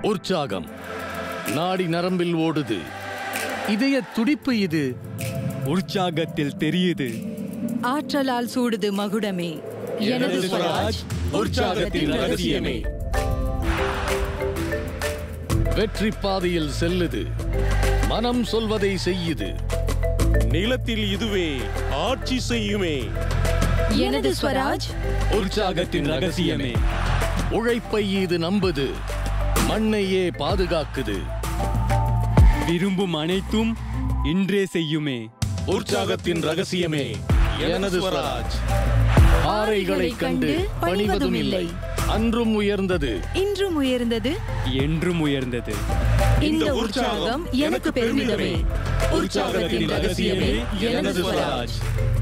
உற்சாகம் நாடி நரம்பில் ஓடுது இதய துடிப்பு இது உற்சாகத்தில் தெரியுது ஆற்றலால் சூடுது மகுடமே எனது ஸ்வராஜ் உற்சாகத்தின் ரகசியமே வெற்றி பாதையில் செல்லுது மனம் சொல்வதை செய்யுது நிலத்தில் இதுவே ஆட்சி செய்யுமே எனது ஸ்வராஜ் உற்சாகத்தின் ரகசியமே உழைப்பை இது நம்புது மண்ணையே பாதுகாக்குது விரும்பும் அனைத்தும் இன்றே செய்யுமே உற்சாகத்தின் ரகசியமே எனது ஸ்வராஜ் பாறைகளை கண்டு பணிவதும் இல்லை அன்றும் உயர்ந்தது இன்றும் உயர்ந்தது என்றும் உயர்ந்தது இந்த உற்சாகம் எனக்கு பெருமிதமே உற்சாகத்தின் ரகசியமே எனது ஸ்வராஜ்